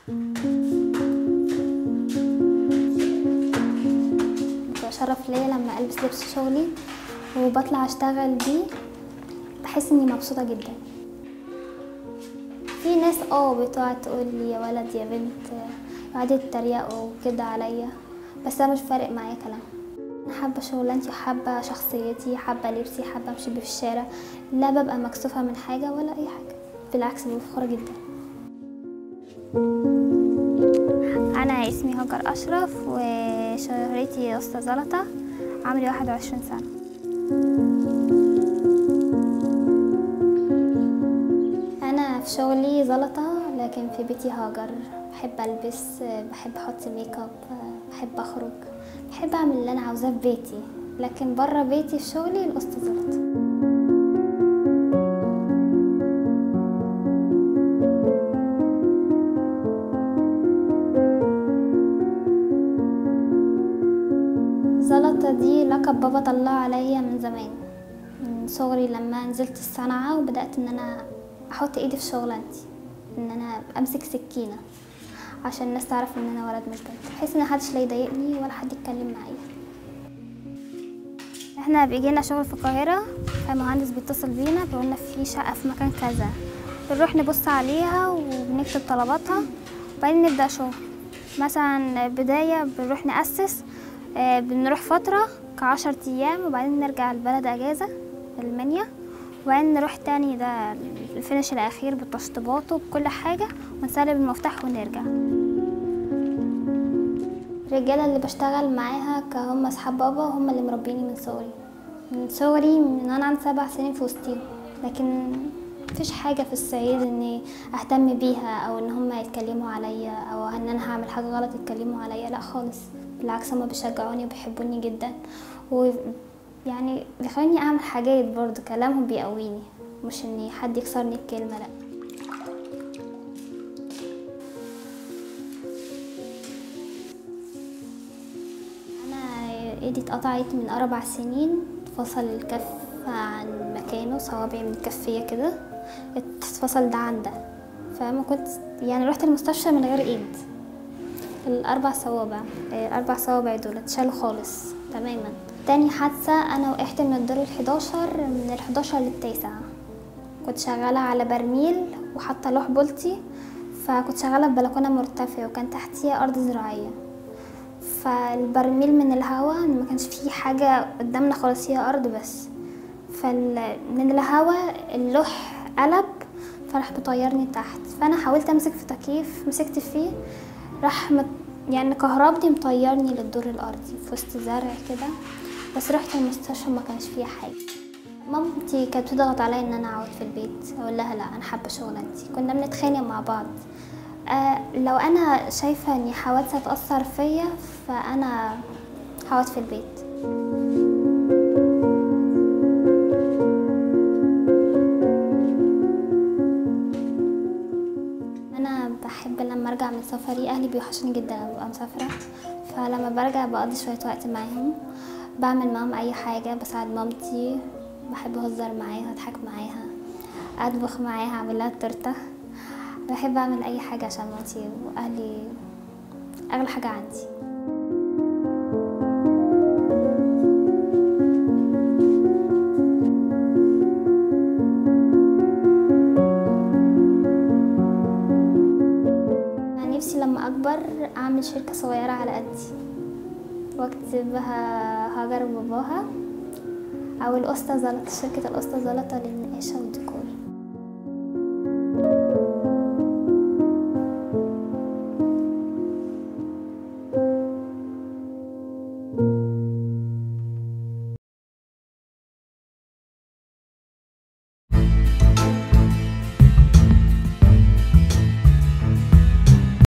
بيبقى شرف ليا لما البس لبس شغلي وبطلع اشتغل بيه بحس اني مبسوطه جدا في ناس اه بتقعد تقول لي يا ولد يا بنت يقعدوا يتريقوا كده عليا بس ده مش فارق معايا كلام انا حابه شغلانتي وحابه شخصيتي حابه لبسي حابه امشي بيه في الشارع لا ببقى مكسوفه من حاجه ولا اي حاجه بالعكس ببقى فخوره جدا انا اسمي هاجر اشرف وشهرتي اسطى زلطه عمري 21 سنه انا في شغلي زلطه لكن في بيتي هاجر بحب البس بحب احط ميك اب بحب اخرج بحب اعمل اللي انا عاوزاه في بيتي لكن بره بيتي في شغلي الاسطى زلطه زلطة دي لقب بابا طلعه عليا من زمان من صغري لما نزلت الصنعة وبدأت ان انا احط ايدي في شغلانتي ان انا امسك سكينة عشان الناس تعرف ان انا ولد مش بنت بحيث ان محدش لا يضايقني ولا حد يتكلم معايا احنا بيجينا شغل في القاهرة فمهندس بيتصل بينا بيقولنا في شقة في مكان كذا بنروح نبص عليها وبنكتب طلباتها وبعدين نبدأ شغل مثلا بداية بنروح نأسس آه، بنروح فترة كعشر أيام وبعدين نرجع البلد أجازة المنيا وبعدين نروح تاني ده الفينش الأخير بالتشطيبات وبكل حاجة ونسلم المفتاح ونرجع الرجالة اللي بشتغل معاها كهم أصحاب بابا هم اللي مربيني من صغري من صغري من أنا عندي سبع سنين في وسطيهم لكن مفيش حاجة في الصعيد إني أهتم بيها أو إن هم يتكلموا عليا أو إن أنا هعمل حاجة غلط يتكلموا عليا لا خالص بالعكس هما بيشجعوني وبيحبوني جدا ويعني بيخلوني أعمل حاجات برضه كلامهم بيقويني مش إني حد يكسرني بكلمة لأ أنا إيدي اتقطعت من أربع سنين اتفصل الكف عن مكانه صوابعي من الكفية كده اتفصل ده عن ده فما كنت يعني رحت المستشفى من غير ايد الاربع صوابع الاربع صوابع دول اتشالوا خالص تماما تاني حادثة انا وقعت من الدور الحداشر من الحداشر للتاسع كنت شغالة على برميل وحاطة لوح بولتي فكنت شغالة في بلكونة مرتفع وكان تحتيها أرض زراعية فالبرميل من الهوا ما كانش فيه حاجة قدامنا خالص هي أرض بس فال... من الهوا اللوح قلب فراح مطيرني تحت فانا حاولت امسك في تكييف مسكت فيه راح مت... يعني كهربني مطيرني للدور الارضي في وسط زرع كده بس رحت المستشفى ما كانش فيها حاجه مامتي كانت بتضغط عليا ان انا اقعد في البيت اقول لها لا انا حابه شغلانتي كنا بنتخانق مع بعض آه لو انا شايفه ان حوادث هتاثر فيا فانا هقعد في البيت انا بحب لما ارجع من سفري اهلي بيوحشوني جدا لما ببقى مسافره فلما برجع بقضي شويه وقت معاهم بعمل معاهم اي حاجه بساعد مامتي بحب اهزر معاها اضحك معاها اطبخ معاها اعمل لها التورته بحب اعمل اي حاجه عشان مامتي واهلي اغلى حاجه عندي أنا نفسي لما أكبر أعمل شركة صغيرة على قدي واكتبها هاجر باباها أو الأسطى زلطة شركة الأسطى زلطة للنقاشة والديكور